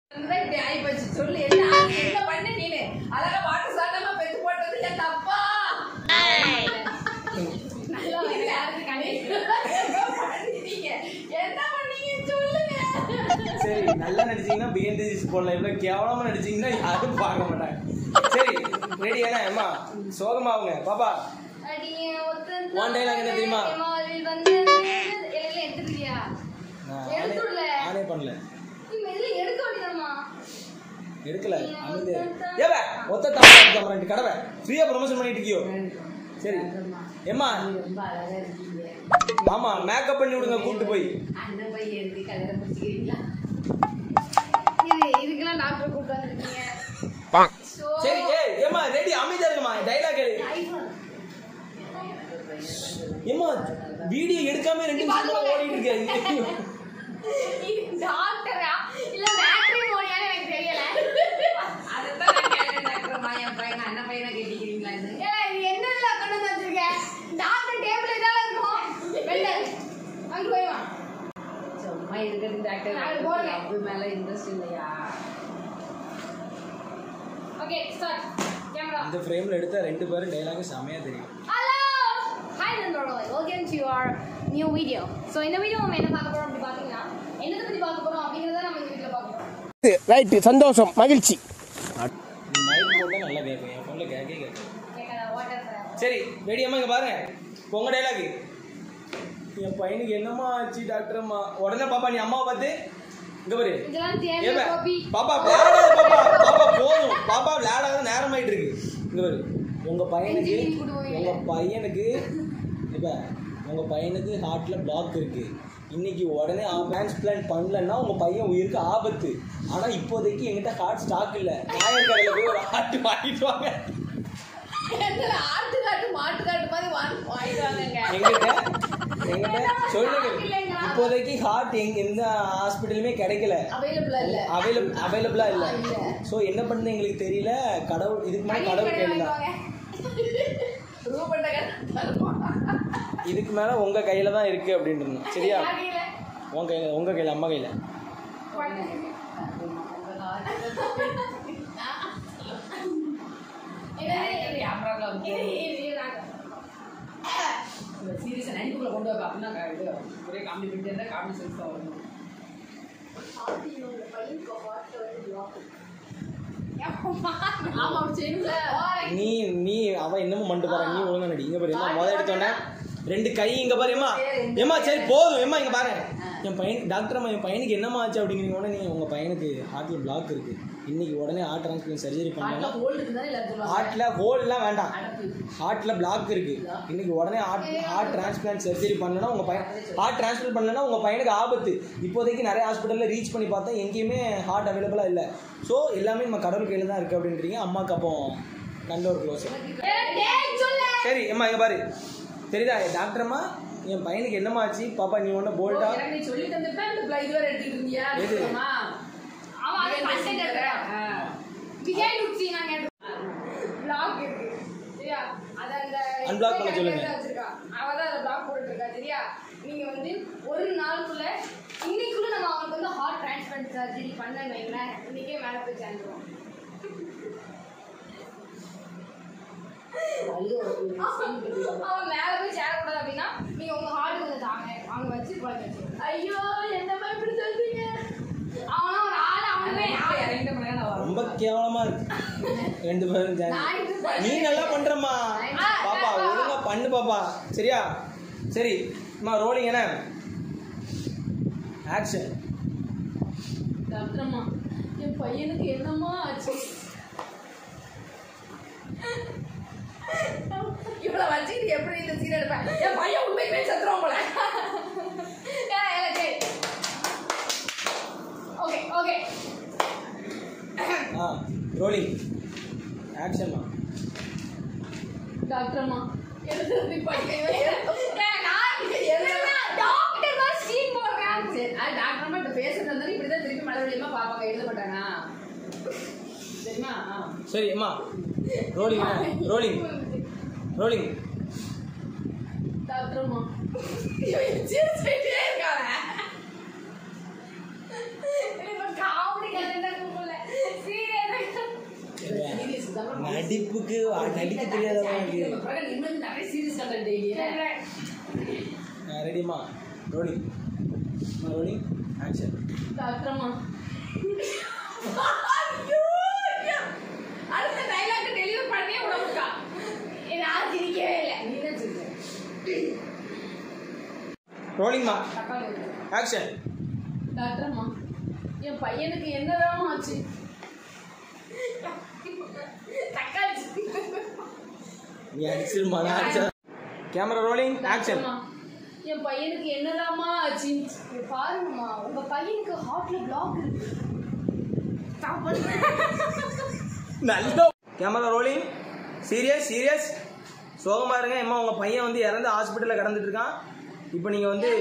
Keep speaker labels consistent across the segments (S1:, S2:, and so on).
S1: அதுதான் இப்படி ஆயிப்போச்சு. சொல்லு, என்ன ஆச்சு? என்ன பண்ண நீனு? அழகா வாட்டு சாட்டமா பெத்து போட்டது என் தப்பா? நல்லா வந்து யாருக்கு கண்ணீர் என்ன பண்ணீங்க? என்ன பண்ணீங்க? சொல்லுங்க.
S2: சரி நல்லா நடிச்சீங்கன்னா பிஎன்டிசி போடலாம் இவ்வளவு கேவலமா நடிச்சீங்கன்னா யாரும் பார்க்க மாட்டாங்க சரி ரெடி ஏன்னா அம்மா சோகமா அவங்க பாப்பா
S3: அடியே ஒருத்தன்
S2: One dialogue என்ன தெரியுமா?
S3: மாறில் வந்து எல்லாம் எடுத்துருக்கியா
S2: நான் ஆனே-
S3: எடுத்துடல.
S2: ஆனே பண்ணல
S3: நீ மெல்ல எடுக்க வேண்டியதாம்மா
S2: எடுக்கல அமைதியா ஏவ ஒத்த தமிழ் ரெண்டு கடவை ஃப்ரீயா ப்ரொமோஷன் பண்ணிட்டு இருக்கியோ சரி ஏம்மா
S1: ரொம்ப அழகா இருக்கீங்க.
S2: ஆமா மேக்கப் பண்ணி விடுங்க கூப்பிட்டு போய்
S1: அண்ணன் பையன் இருக்கு, கல்யாணம் முடிச்சுக்கிறீங்களா?
S3: இது இதுக்கெல்லாம் டாக்டர் கூப்பிட்டு வந்திருக்கீங்க So,
S2: சரி ஏய் ஏம்மா ரெடி அமைதியா இருக்குமா டைலாக் ஏம்மா வீடியோ எடுக்காம ரெண்டு நிமிஷம் கூட ஓடிட்டு இருக்காரு
S3: இது டாக்டரா இல்ல மேட்ரிமோனியான்னு எனக்கு தெரியல
S1: அதைத்தான் நான் கேட்டேன் டாக்டர்மா, என் பையன் அண்ணன் பையனை கட்டிக்கிறீங்களான்னு.
S3: ஏய், இது என்னதுல கொண்டு வந்து வச்சிருக்க டாக்டர் டேபிள் இதான் இருக்கும் வெளில அங்க போய் வா
S1: சும்மா இருக்கிறது டாக்டர்
S3: அது போடுங்க.
S1: லவ் மேல இன்ட்ரெஸ்ட் இல்லையா
S3: ஓகே ஸ்டார்ட் கேமரா
S2: இந்த ஃப்ரேம்ல எடுத்தா ரெண்டு பேரும் டைலாக் செமையா தெரியும்
S3: ஹலோ ஹாய் நண்பர்களே welcome to your new video so இந்த வீடியோ நம்ம என்ன பார்க்க போறோம் அப்படி பார்த்தீங்கன்னா என்னத்தை பற்றி பார்க்க போறோம் அப்படிங்கிறத நம்ம இந்த வீட்டில் பார்க்க போறோம்
S4: ரைட்டு சந்தோஷம் மகிழ்ச்சி
S2: மைக் போட்டா நல்லா கேட்கும் என் ஃபோன்ல கேட்கவே கேட்கும்
S3: கேட்காத வாட்டர்
S2: சரி ரெடி அம்மா இங்க பாருங்க இப்ப உங்க டைலாக் என் பையனுக்கு என்னம்மா ஆச்சு டாக்டர் அம்மா உடனே பாப்பா நீ அம்மாவை பார்த்து இங்க பாரு
S3: இதெல்லாம்
S2: ஏப்ப,
S3: தேவை கோபி
S2: பாப்பா விளையாடாத பாப்பா பாப்பா போதும் பாப்பா விளையாடாத நேரம் ஆயிட்டு இருக்கு இங்க பாரு உங்க பையனுக்கு
S3: நெஞ்சில் கூடு போயில.
S2: உங்க பையனுக்கு இப்ப உங்க பையனுக்கு ஹார்ட்ல பிளாக் இருக்கு இன்னைக்கு உடனே டிரான்ஸ்பிளான்ட் பண்ணலன்னா உங்க பையன் உயிருக்கு ஆபத்து ஆனா இப்போதைக்கு எங்கிட்ட ஹார்ட் ஸ்டாக் இல்ல நாயர் கடையில போய் ஒரு ஹார்ட் வாங்கிட்டு வாங்க
S1: என்ன ஆட்டு காட்டு மாட்டு காட்டு மாதிரி வாங்கி வாங்கிடுவாங்கங்க
S2: எங்கிட்ட எங்கிட்ட சொல்லுங்க
S3: இல்லைங்க.
S2: இப்போதைக்கு ஹார்ட் எங்க எந்த ஹாஸ்பிட்டலுமே கிடைக்கல
S1: அவைலபிளா இல்ல
S2: அவைலபிள் அவைலபிளா இல்ல
S1: இல்ல.
S2: சோ என்ன பண்ணுது எங்களுக்கு தெரியல கடவுள் இதுக்கு மேல கடவுள் கேளுதான்
S1: ரூபண்ட கடை
S2: இதுக்கு மேல உங்க கையில தான் இருக்கு அப்படின்னு இருந்தோம் சரியா உங்க கையில உங்க கையில அம்மா கையில
S1: கேமரால வந்து சீரியஸா நடிப்புக்குள்ள கொண்டு வைப்பா அப்படின்னா இது ஒரே காமெடி பண்ணிட்டு இருந்தா காமெடி சென்ஸ் தான் வரணும் ஆமா அப்படி செய்யணும்ல
S2: நீ நீ அவ என்னமோ மண்டு பாரு நீ ஒழுங்கா நடி இங்க பாரு என்ன முத எடுத்தோன்னே ரெண்டு கை இங்க பாரு ஏமா ஏமா சரி போதும் ஏமா இங்க பாரு என் பையன் டாக்டர் அம்மா என் பையனுக்கு என்னம்மா ஆச்சு அப்படிங்கிறீங்க உடனே நீ உங்க பையனுக்கு ஹார்ட்ல பிளாக் இருக்கு இன்னைக்கு உடனே ஹார்ட் டிரான்ஸ்பிளண்ட் சர்ஜரி
S1: காட்டுல
S2: பண்ணலாம்
S1: ஹோல் இருக்குதானே எல்லாரும் சொல்லுவாங்க
S2: ஹார்ட்ல ஹோல்லாம் வேண்டாம்
S1: அடப்பு
S2: ஹார்ட்ல பிளாக் இருக்கு இன்னைக்கு உடனே ஹார்ட் ஹார்ட் டிரான்ஸ்பிளான்ட் சர்ஜரி பண்ணனா உங்க பையன் ஹார்ட் டிரான்ஸ்பிளான்ட் பண்ணலனா உங்க பையனுக்கு ஆபத்து இப்போதைக்கு நிறைய ஹாஸ்பிட்டல்ல ரீச் பண்ணி பார்த்தா எங்கேயுமே ஹார்ட் அவைலபிளா இல்ல ஸோ எல்லாமே நம்ம கடவுள் கையில தான் இருக்கு அப்படின்றீங்க அம்மாக்கு அப்போ நல்ல ஒரு க்ளோஸ் சரி அம்மா இங்க பாரு தெரியுதா டாக்டர் அம்மா என் பையனுக்கு என்னம்மா ஆச்சு பாப்பா நீ ஒன்றும் போல்டா
S1: எனக்கு நீ சொல்லி தந்துட்டா இந்த பிள்ளை இதுவரை எடுத்துட்டு இருந்தியா
S2: எது?
S1: அம்மா
S3: அவன் அது content எடுக்கிறேன்.
S1: ஆ.
S3: பிகைண்ட் உச்சி நாங்க பிளாக் இருக்கு சரியா அத அந்த
S2: Unblock பண்ண சொல்லுங்க.
S3: வச்சிருக்கா அவ தான் அதை பிளாக் போட்டுட்டு இருக்கா சரியா நீங்க வந்து ஒரு நாளுக்குள்ள இன்னைக்குள்ள நம்ம அவனுக்கு வந்து ஹார்ட் டிரான்ஸ்பிளான்ட் சர்ஜரி பண்ணன்னு வைங்களேன் இன்னைக்கே மேல போய் சேர்ந்துருவோம் அவன் மேல போய் சேரக்கூடாது அப்படின்னா நீங்க உங்க ஹார்ட் கொஞ்சம் தாங்க அவங்க வச்சு பழக்க வச்சு
S1: ஐயோ என்னம்மா இப்படி சொல்றீங்க
S3: அவனா ஒரு ஆள் அவனுமே
S1: இப்ப இறங்கிட்ட பிள்ளைங்க நான் வரேன்.
S2: ரொம்ப கேவலமா இருக்கு ரெண்டு பேரும் சேர்ந்து. நீ நல்லா பண்றம்மா பாப்பா ஒழுங்கா பண்ணு பாப்பா சரியா சரி அம்மா ரோலிங் என்ன ஆக்ஷன்
S1: டாக்டர்ம்மா என் பையனுக்கு என்னம்மா ஆச்சு இவ்வளவு வச்சுக்கிட்டு எப்படி இந்த சீன் எடுப்பேன் என் பையன் உண்மைக்குமே செத்துருவான் போல
S3: ஓகே ஓகே
S2: ஆ ரோலிங் ஆக்ஷன்மா
S1: டாக்டர்ம்மா எழுதுறது பையன்
S3: டாக்டர் தான் சீன் போடுறான்
S1: சரி அது டாக்டர்மா இப்ப பேசுறது இருந்தாலும் இப்படிதான் திருப்பி மழை வழியமா பாப்பாங்க எழுத மாட்டானா சரிம்மா ஆ.
S2: சரி அம்மா ரோலிங் ரோலிங் ரோலிங்
S1: டாக்டர்மா இவன் சிரிச்சுட்டே இருக்கானே
S3: காமெடி கலந்து
S2: நடிப்புக்கு நடிக்க தெரியாதவங்க
S1: நம்ம பிறகு இன்னும் நிறைய சீரியஸ் கண்டென்ட்
S2: ரெடிமா ரோலிங் ரோலிங் ஆக்ஷன்
S3: டாக்டர்மா ஐயோ, ஐயோ. அடுத்த டைலாக் டெலிவர் பண்ணியே விடமுக்கா இது யாரும் சிரிக்கவே இல்லை
S1: நீ தான் சொல்லுங்க
S2: ரோலிங்மா
S1: தக்காளி ஊத்து.
S2: ஆக்ஷன்
S3: டாக்டர்மா என் பையனுக்கு என்னதான் ஆச்சு தக்காளி
S2: நீ அடிச்சிருமா நான் அடிச்சா கேமரா ரோலிங் ஆக்ஷன்
S3: டாக்டர்மா, என் பையனுக்கு என்னதாம்மா ஆச்சு
S1: இங்க பாருங்கம்மா உங்க பையனுக்கு ஹார்ட்ல பிளாக் இருக்கு ஸ்டாப் பண்ணுங்க
S2: நல்ல கேமரா ரோலிங் சீரியஸ் சீரியஸ் சோகமா இருங்க அம்மா உங்க பையன் வந்து இறந்து ஹாஸ்பிட்டல்ல கிடந்துட்டு இருக்கான் இப்போ நீங்க வந்து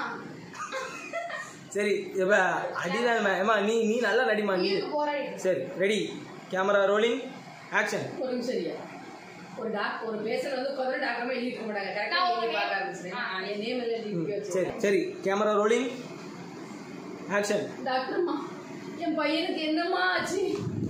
S2: சரி இப்ப அடிதான் ஏமா நீ நீ நல்லா நடிமா நீ
S1: போராடி
S2: சரி ரெடி கேமரா ரோலிங் ஆக்ஷன்
S1: ஒரு நிமிஷம் இல்லையா ஒரு டாக் ஒரு பேஷண்ட் வந்து உட்காந்து டாக்டர் எழுதி இருக்க மாட்டாங்க கரெக்டா
S3: நான்
S1: எழுதி
S3: ஒரு
S1: பார்க்க ஆரம்பிச்சிட்டேன் என் நேம் எல்லாம் எழுதி வச்சு
S2: சரி சரி கேமரா ரோலிங் ஆக்ஷன்
S3: டாக்டர்மா என் பையனுக்கு என்னம்மா ஆச்சு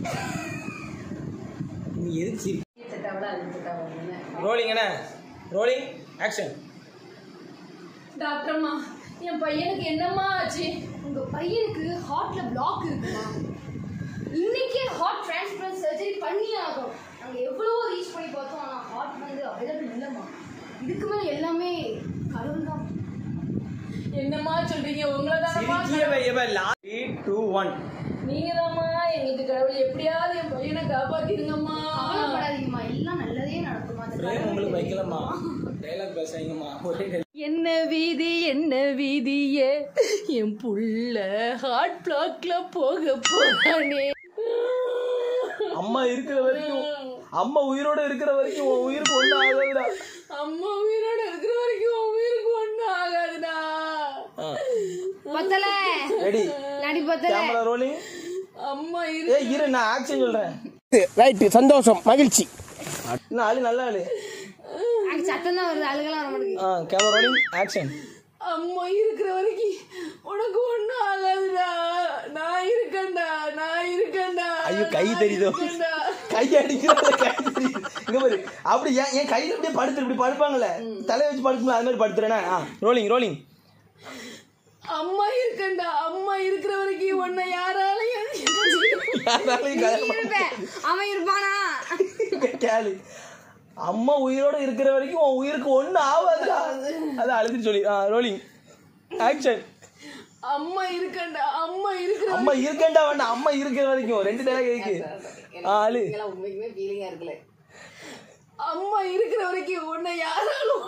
S2: நீ எதுக்கு சிரி
S1: செட் ஆகல அது செட் ஆகல
S2: ரோலிங் என்ன ரோலிங் ஆக்ஷன்
S3: டாக்டர்மா என் பையனுக்கு என்னம்மா ஆச்சு
S1: உங்க பையனுக்கு ஹார்ட்ல பிளாக் இருக்குமா இன்னைக்கே ஹார்ட் டிரான்ஸ்பிளான்ட் சர்ஜரி பண்ணி ஆகும் நாங்க எவ்வளவோ ரீச் பண்ணி பார்த்தோம் ஆனா ஹார்ட் வந்து அவைலபிள் இல்லைம்மா இதுக்கு மேல எல்லாமே கடவுள் தான்
S3: என்னம்மா சொல்றீங்க உங்களை தானம்மா
S2: த்ரீ டூ ஒன்
S3: நீங்க தாம்மா எங்களுக்கு கடவுள் எப்படியாவது என் பையனை காப்பாத்திருங்கம்மா
S1: கவலைப்படாதீங்கம்மா எல்லாம் நல்லதே நடக்குமா அந்த
S2: பிரேம்
S1: கடவுள்
S2: உங்களுக்கு
S1: தெரியும்.
S2: வைக்கலம்மா டைலாக் பேசாதீங்கம்மா ஒரே dialogue.
S3: என்ன வீதி என்ன வீதியே என் புள்ள ஹார்ட் பிளாக்ல போக போறானே
S2: அம்மா இருக்கிற வரைக்கும் அம்மா உயிரோட இருக்கிற வரைக்கும் உன் உயிருக்கு ஒன்றும் ஆகாதுடா
S3: அம்மா உயிரோட இருக்கிற வரைக்கும் உன் உயிருக்கு ஒண்ணும் ஆகாதுடா
S1: பத்தல
S2: ரெடி
S1: நடி பத்தல
S2: கேமரா ரோலிங்
S3: அம்மா
S2: ஏ இரு நான் ஆக்ஷன் சொல்றேன்
S4: ரைட்டு சந்தோஷம் மகிழ்ச்சி
S2: இன்னும் ஆளு நல்ல ஆளு
S1: அங்க சத்தம் தான் வருது அழுகலாம் வர மாட்டேங்குது
S2: ஆ கேமரா ரோலிங் ஆக்ஷன்
S3: அம்மா இருக்கிற வரைக்கும் உனக்கு ஒண்ணும் ஆகாதுடா நான் இருக்கேன்டா நான் இருக்கேன்டா
S2: ஐயோ, கை தெரியுதோ?
S3: இருக்கேன்டா.
S2: கை அடிக்கிறது கை தெரியுது. இங்க பாரு அப்படி ஏன் என் கையில அப்படியே படுத்து இப்படி படுப்பாங்கல்ல தலை வச்சு படுக்கும்போது அது மாதிரி படுத்துறேனா ஆ ரோலிங் ரோலிங்
S3: அம்மா இருக்கேன்டா அம்மா இருக்கிற வரைக்கும் உன்னை யாராலையும்
S2: யாராலையும் கல்யாணம் பண்ண
S1: இருப்பேன். அவன் இருப்பானா
S2: முடியாது. கேளு அம்மா உயிரோட இருக்கிற வரைக்கும் உன் உயிருக்கு ஒன்றும் ஆகாதுடா அதான் அழுதுட்டு சொல்லி ஆ ரோலிங் ஆக்ஷன்
S3: அம்மா இருக்கேன்டா அம்மா இருக்கிற
S2: அம்மா இருக்கேன்டா வேண்டாம் அம்மா இருக்கிற வரைக்கும் ரெண்டு டைலாக் இருக்கு ஆ அழு
S1: இதெல்லாம் உண்மைக்குமே ஃபீலிங்கா இருக்குல்ல
S3: அம்மா இருக்கிற வரைக்கும் உன்னை யாராலும்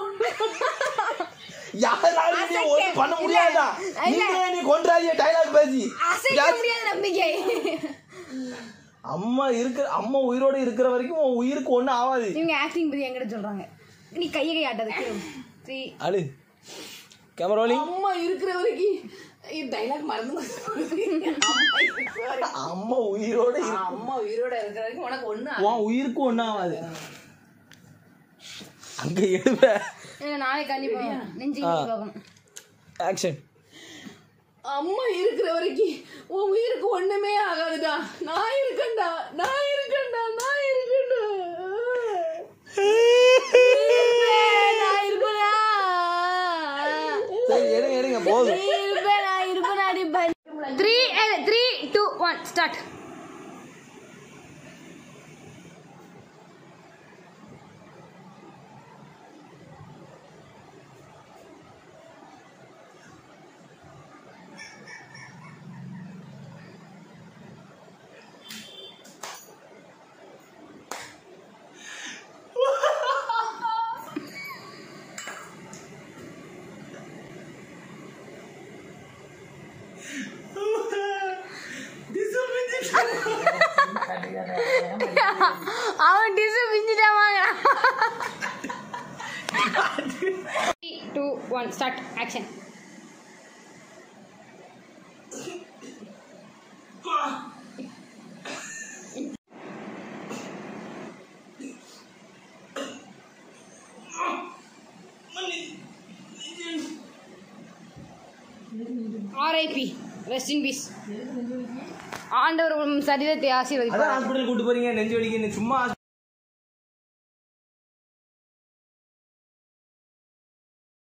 S2: யாராலும் நீ ஒண்ணும் பண்ண முடியாதா நீங்களே நீ கொன்றாதிய டைலாக் பேசி
S1: அசைக்க முடியாத நம்பிக்கை
S2: அம்மா இருக்கிற அம்மா உயிரோட இருக்கிற வரைக்கும் உன் உயிருக்கு ஒன்றும் ஆகாது
S1: இவங்க ஆக்டிங் பத்தி என்கிட்ட சொல்றாங்க நீ கையை கை ஆட்டாத த்ரீ
S2: அழு கேமரா ரோலிங்
S3: அம்மா இருக்கிற வரைக்கும் டைலாக் மறந்து அம்மா இருக்கிற வரைக்கும்.
S2: அம்மா உயிரோட இரு-
S1: அம்மா உயிரோட இருக்கிற வரைக்கும் உனக்கு ஒண்ணு
S2: உன் உயிருக்கு ஒன்றும் ஆகாது அங்க எழுவ
S1: நாளைக்கு கண்டிப்பா நெஞ்சு
S2: ஆ.
S1: பார்க்கணும்
S2: ஆக்ஷன்
S3: அம்மா இருக்கிற வரைக்கும் உன் உயிருக்கு ஒண்ணுமே ஆகாதுடா நான் இருக்கேன்டா நான் இருக்கேன்டா நான் இருக்கேன்டா
S1: நான் இருப்பேனா
S2: சரி எடுங்க எடுங்க போதும்
S1: நீ இருப்பேன் நான் இருப்பேன் அடிப்பேன் three three two one start அவன் டிஸ் பிஞ்சிட்டான் வாங்குறான் two one start action RIP rest in peace ஆண்டவர் உம் சரீரத்தை ஆசீர்வதிப்பார்
S2: அதான் ஹாஸ்பிட்டல் கூட்டு போறீங்க நெஞ்சு வலிக்கு சும்மா